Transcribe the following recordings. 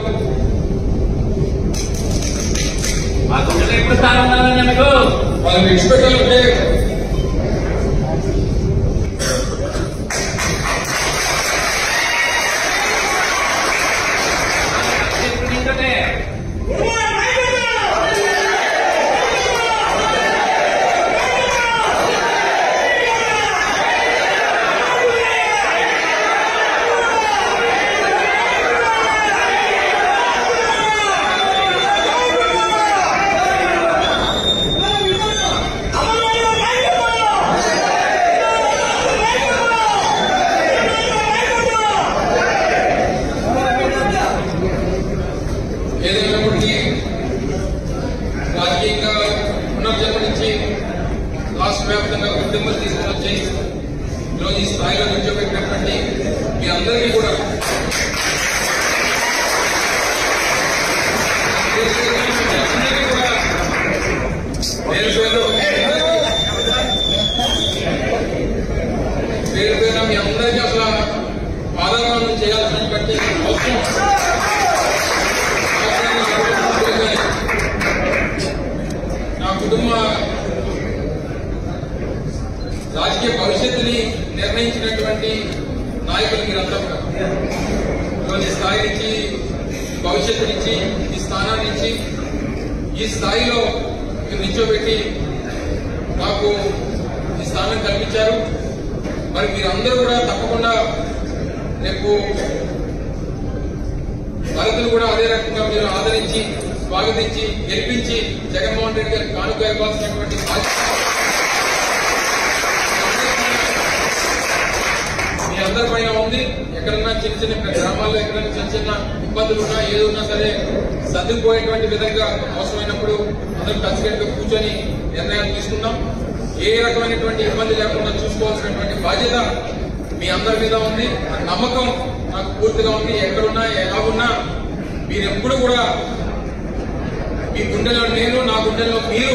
మా గుండెలో ఎప్పుడు స్థానం ఉన్నదని మీకు వాళ్ళని విడిచిపెట్టాలంటే ఎప్పుడు నీతోనే ఏదైనప్పటికీ రాజకీయంగా పునర్జన్మ నుంచి రాష్ట్ర వ్యాప్తంగా ఉద్యమాలు తీసుకుని వచ్చి ఈరోజు ఈ స్థాయిలో నిల్చోబెట్టినటువంటి మీ అందరినీ కూడా మీ అందరినీ కూడా పేరు పేరు పేరు పేరు మీ అందరికీ అసలు పాదాలను చేయాల్సినటువంటి అవసరం నా కుటుంబ రాజకీయ భవిష్యత్తుని నిర్ణయించినటువంటి నాయకులు మీరంతా కూడా ఈరోజు ఈ స్థాయి నుంచి భవిష్యత్తునిచ్చి ఈ స్థానాన్ని ఇచ్చి ఈ స్థాయిలో మీరు నిల్చోబెట్టి నాకు ఈ స్థానం కల్పించారు మరి మీరందరూ కూడా తప్పకుండా రేపు దళితులు కూడా అదే రకంగా మీరు ఆదరించి స్వాగతించి గెలిపించి జగన్మోహన్ రెడ్డి గారికి కానుక ఇవ్వాల్సినటువంటి బాధ్యత మీ అందరి పైన ఉంది ఎక్కడన్నా చిన్న చిన్న ఇక్కడ గ్రామాల్లో ఎక్కడైనా చిన్న చిన్న ఇబ్బందులు ఉన్నా ఏది ఉన్నా సరే సర్దుకుపోయేటువంటి విధంగా అవసరమైనప్పుడు అందరూ కలిసికట్టుగా కూర్చొని నిర్ణయాలు తీసుకుందాం ఏ రకమైనటువంటి ఇబ్బంది లేకుండా చూసుకోవాల్సినటువంటి బాధ్యత మీ అందరి మీద ఉంది ఆ నమ్మకం నాకు పూర్తిగా ఉంది ఎక్కడున్నా ఎలా ఉన్నా మీరు ఎప్పుడు కూడా మీ గుండెలో నేను నా గుండెలో మీరు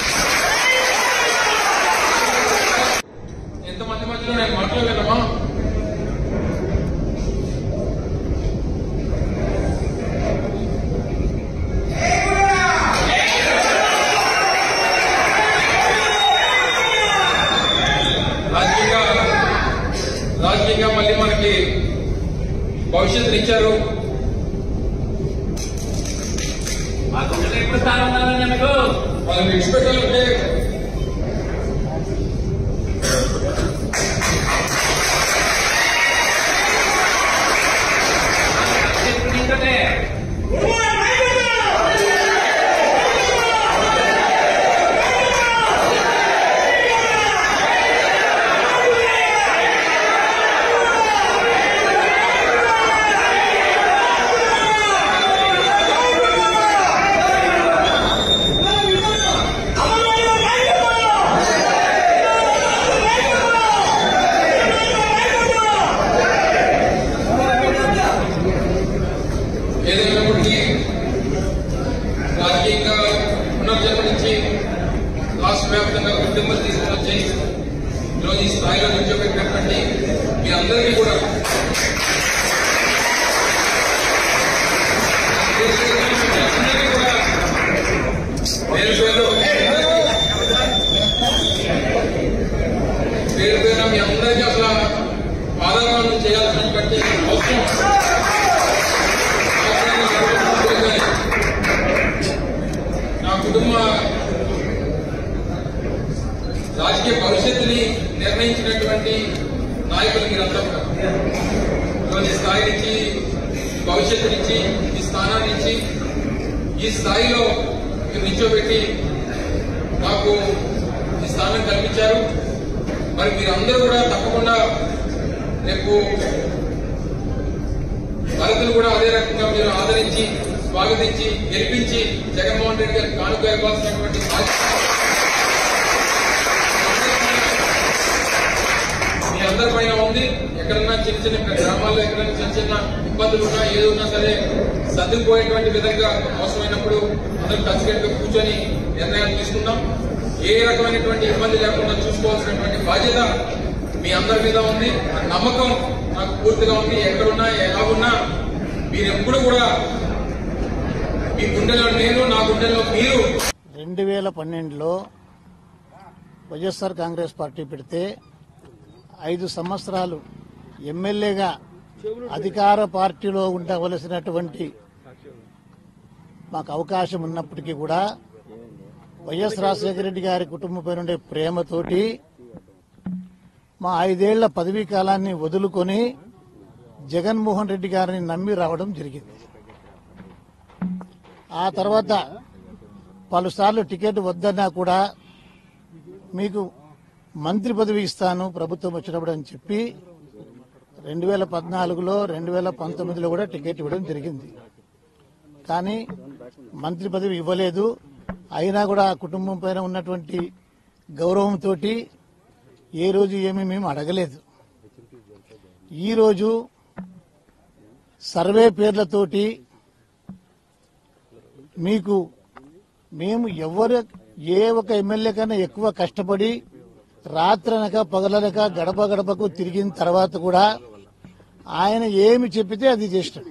ఎంతమంది మధ్యలో నేను మాట్లాడలేదమ్మా రాజకీయంగా రాజకీయంగా మళ్ళీ మనకి భవిష్యత్తుని ఇచ్చారు మా గుండెలో ఎప్పుడు స్థానం ఉన్నదని మీకు వాళ్ళని విడిచిపెట్టాలంటే ఎప్పుడు నీతోనే ఏదైనప్పటికీ రాజకీయంగా పునర్జన్మ నుంచి రాష్ట్ర వ్యాప్తంగా ఉద్యమాలు తీసుకుని వచ్చి ఈరోజు ఈ స్థాయిలో నిల్చోబెట్టినటువంటి మీ అందరినీ కూడా మీ అందరినీ కూడా పేరు పేరు పేరు పేరు మీ అందరికీ అసలు పాదాలను చేయాల్సినటువంటి అవసరం నా కుటుంబ రాజకీయ భవిష్యత్తుని నిర్ణయించినటువంటి నాయకులు మీరంతా కూడా ఈరోజు ఈ స్థాయి నుంచి భవిష్యత్తునిచ్చి ఈ స్థానాన్ని ఇచ్చి ఈ స్థాయిలో మీరు నిల్చోబెట్టి నాకు ఈ స్థానం కల్పించారు మరి మీరందరూ కూడా తప్పకుండా రేపు దళితులు కూడా అదే రకంగా మీరు ఆదరించి స్వాగతించి గెలిపించి జగన్మోహన్ రెడ్డి గారికి కానుక ఇవ్వాల్సినటువంటి బాధ్యత మీ అందరి పైన ఉంది ఎక్కడన్నా చిన్న చిన్న ఇక్కడ గ్రామాల్లో ఎక్కడైనా చిన్న చిన్న ఇబ్బందులు ఉన్నా ఏది ఉన్నా సరే సర్దుకుపోయేటువంటి విధంగా అవసరమైనప్పుడు అందరూ కలిసికట్టుగా కూర్చొని నిర్ణయాలు తీసుకుందాం ఏ రకమైనటువంటి ఇబ్బంది లేకుండా చూసుకోవాల్సినటువంటి బాధ్యత మీ అందరి మీద ఉంది ఆ నమ్మకం నాకు పూర్తిగా ఉంది ఎక్కడున్నా ఎలా ఉన్నా మీరు ఎప్పుడు కూడా మీ గుండెలో నేను నా గుండెలో మీరు రెండు వేల పన్నెండులో వైఎస్ఆర్ కాంగ్రెస్ పార్టీ పెడితే ఐదు సంవత్సరాలు ఎమ్మెల్యేగా అధికార పార్టీలో ఉండవలసినటువంటి మాకు అవకాశం ఉన్నప్పటికీ కూడా వైఎస్ రాజశేఖర రెడ్డి గారి కుటుంబంపై ఉండే ప్రేమతోటి మా ఐదేళ్ల పదవీ కాలాన్ని వదులుకొని జగన్మోహన్ రెడ్డి గారిని నమ్మి రావడం జరిగింది ఆ తర్వాత పలుసార్లు టికెట్ వద్దన్నా కూడా మీకు మంత్రి పదవి ఇస్తాను ప్రభుత్వం వచ్చినప్పుడు అని చెప్పి రెండు వేల పద్నాలుగులో రెండు వేల పంతొమ్మిదిలో కూడా టికెట్ ఇవ్వడం జరిగింది కానీ మంత్రి పదవి ఇవ్వలేదు అయినా కూడా ఆ కుటుంబం పైన ఉన్నటువంటి గౌరవంతో ఏ రోజు ఏమీ మేము అడగలేదు ఈరోజు సర్వే పేర్లతోటి మీకు మేము ఎవరు ఏ ఒక ఎమ్మెల్యే కన్నా ఎక్కువ కష్టపడి రాత్రనక పగలనక గడప గడపకు తిరిగిన తర్వాత కూడా ఆయన ఏమి చెప్పితే అది చేస్తాడు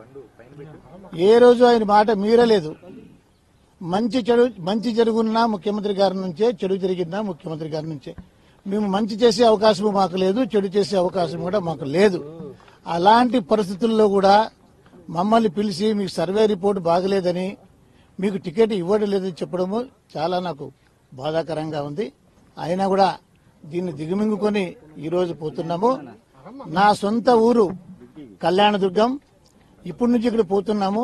ఏ రోజు ఆయన మాట మీరలేదు మంచి చెడు మంచి జరుగున్నా ముఖ్యమంత్రి గారి నుంచే చెడు జరిగినా ముఖ్యమంత్రి గారి నుంచే మేము మంచి చేసే అవకాశం మాకు లేదు చెడు చేసే అవకాశం కూడా మాకు లేదు అలాంటి పరిస్థితుల్లో కూడా మమ్మల్ని పిలిచి మీకు సర్వే రిపోర్ట్ బాగలేదని మీకు టికెట్ ఇవ్వడం లేదని చెప్పడము చాలా నాకు బాధాకరంగా ఉంది అయినా కూడా దీన్ని దిగమింగుకొని ఈరోజు పోతున్నాము నా సొంత ఊరు కళ్యాణదుర్గం ఇప్పటి నుంచి ఇక్కడ పోతున్నాము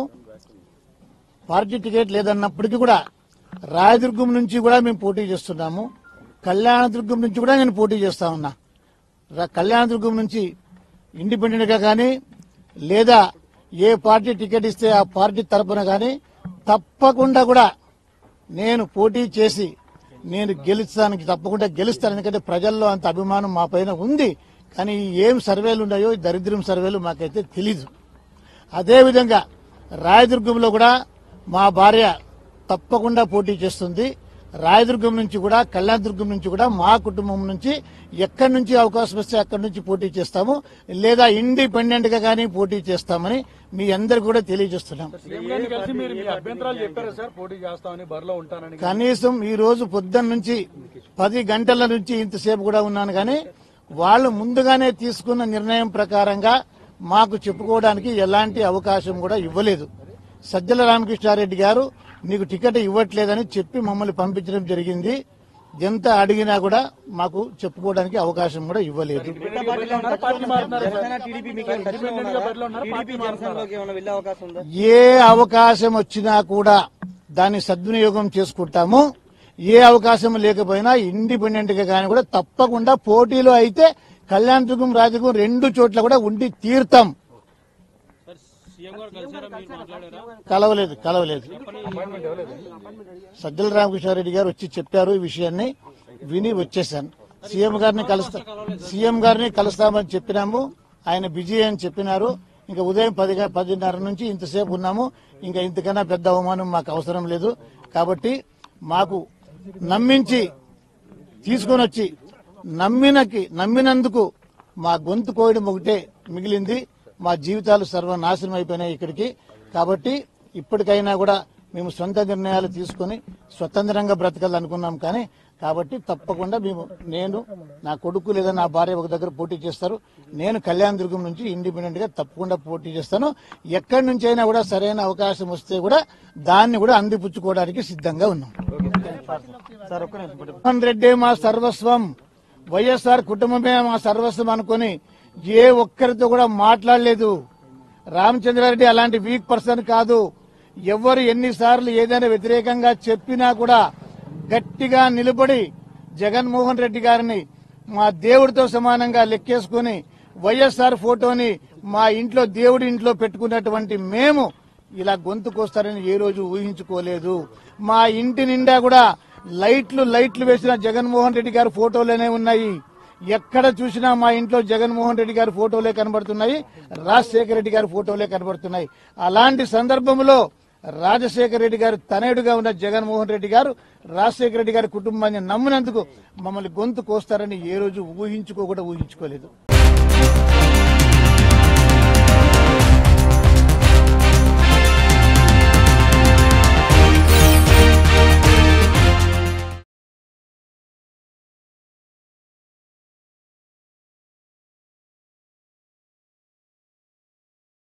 పార్టీ టికెట్ లేదన్నప్పటికీ కూడా రాయదుర్గం నుంచి కూడా మేము పోటీ చేస్తున్నాము కళ్యాణదుర్గం నుంచి కూడా నేను పోటీ చేస్తా ఉన్నా ర- కళ్యాణదుర్గం నుంచి ఇండిపెండెంట్ గా కానీ లేదా ఏ పార్టీ టికెట్ ఇస్తే ఆ పార్టీ తరపున కానీ తప్పకుండా కూడా నేను పోటీ చేసి నేను గెలుస్తానికి తప్పకుండా గెలుస్తాను ఎందుకంటే ప్రజల్లో అంత అభిమానం మా పైన ఉంది కానీ ఈ ఏం సర్వేలు ఉన్నాయో ఈ దరిద్రం సర్వేలు మాకైతే తెలీదు అదేవిధంగా రాయదుర్గంలో కూడా మా భార్య తప్పకుండా పోటీ చేస్తుంది రాయదుర్గం నుంచి కూడా కళ్యాణదుర్గం నుంచి కూడా మా కుటుంబం నుంచి ఎక్కడి నుంచి అవకాశం వస్తే అక్కడి నుంచి పోటీ చేస్తాము లేదా ఇండిపెండెంట్ గా కానీ పోటీ చేస్తామని మీ అందరికి కూడా తెలియజేస్తున్నాం సీఎం గారిని కలిసి మీరు మీ అభ్యంతరాలు చెప్పారా సార్ పోటీ చేస్తామని బరిలో ఉంటానని కనీసం ఈ రోజు పొద్దున్న నుంచి పది గంటల నుంచి ఇంతసేపు కూడా ఉన్నాను కానీ వాళ్ళు ముందుగానే తీసుకున్న నిర్ణయం ప్రకారంగా మాకు చెప్పుకోవడానికి ఎలాంటి అవకాశం కూడా ఇవ్వలేదు సజ్జల రామకృష్ణారెడ్డి గారు నీకు టికెట్ ఇవ్వట్లేదని చెప్పి మమ్మల్ని పంపించడం జరిగింది ఎంత అడిగినా కూడా మాకు చెప్పుకోవడానికి అవకాశం కూడా ఇవ్వలేదు పార్టీ మారుతున్నారు సార్. జనసేన టీడీపీ మీకు ఏమైనా టచ్లో ఇండిపెండెంట్ గా బరిలో ఉన్నారా? ఉన్నారు, పార్టీ టీడీపీ జనసేనలోకి ఏమైనా వెళ్ళే అవకాశం ఉందా ఏ అవకాశం వచ్చినా కూడా దాన్ని సద్వినియోగం చేసుకుంటాము ఏ అవకాశం లేకపోయినా ఇండిపెండెంట్ గా కానీ కూడా తప్పకుండా పోటీలో అయితే కళ్యాణదుర్గం రాజదుర్గం రెండు చోట్ల కూడా ఉండి తీర్థం కలవలేదు కలవలేదు సజ్జల రామకృష్ణారెడ్డి గారు వచ్చి చెప్పారు ఈ విషయాన్ని విని వచ్చేసాను సీఎం గారిని కలుస్తా సీఎం గారిని కలుస్తామని చెప్పినాము ఆయన బిజీ అని చెప్పినారు ఇంకా ఉదయం పది గ- పదిన్నర నుంచి ఇంతసేపు ఉన్నాము ఇంకా ఇంతకన్నా పెద్ద అవమానం మాకు అవసరం లేదు కాబట్టి మాకు నమ్మించి తీసుకొని వచ్చి నమ్మినకి నమ్మినందుకు మా గొంతు కోయడం ఒకటే మిగిలింది మా జీవితాలు సర్వనాశనం అయిపోయినాయి ఇక్కడికి కాబట్టి ఇప్పటికైనా కూడా మేము సొంత నిర్ణయాలు తీసుకొని స్వతంత్రంగా బ్రతకాలనుకున్నాం కానీ కాబట్టి తప్పకుండా మేము నేను నా కొడుకు లేదా నా భార్య ఒక దగ్గర పోటీ చేస్తారు నేను కళ్యాణదుర్గం నుంచి ఇండిపెండెంట్ గా తప్పకుండా పోటీ చేస్తాను ఎక్కడి నుంచి అయినా కూడా సరైన అవకాశం వస్తే కూడా దాన్ని కూడా అందిపుచ్చుకోవడానికి సిద్ధంగా ఉన్నాం సార్ ఒక్క నిమిషం జగన్మోహన్ రెడ్డి మా సర్వస్వం వైఎస్ఆర్ కుటుంబమే మా సర్వస్వం అనుకొని ఏ ఒక్కరితో కూడా మాట్లాడలేదు రామచంద్రారెడ్డి అలాంటి వీక్ పర్సన్ కాదు ఎవరు ఎన్నిసార్లు ఏదైనా వ్యతిరేకంగా చెప్పినా కూడా గట్టిగా నిలబడి జగన్మోహన్ రెడ్డి గారిని మా దేవుడితో సమానంగా లెక్కేసుకుని వైఎస్ఆర్ ఫోటోని మా ఇంట్లో దేవుడి ఇంట్లో పెట్టుకున్నటువంటి మేము ఇలా గొంతుకొస్తారని ఏ రోజు ఊహించుకోలేదు మా ఇంటి నిండా కూడా లైట్లు లైట్లు వేసిన జగన్మోహన్ రెడ్డి గారి ఫోటోలనే ఉన్నాయి ఎక్కడ చూసినా మా ఇంట్లో జగన్మోహన్ రెడ్డి గారి ఫోటోలే కనబడుతున్నాయి రాజశేఖర రెడ్డి గారి ఫోటోలే కనబడుతున్నాయి అలాంటి సందర్భంలో రాజశేఖర రెడ్డి గారు తనయుడుగా ఉన్న జగన్మోహన్ రెడ్డి గారు రాజశేఖర రెడ్డి గారి కుటుంబాన్ని నమ్మినందుకు మమ్మల్ని గొంతు కోస్తారని ఏ రోజు ఊహించుకోకుండా ఊహించుకోలేదు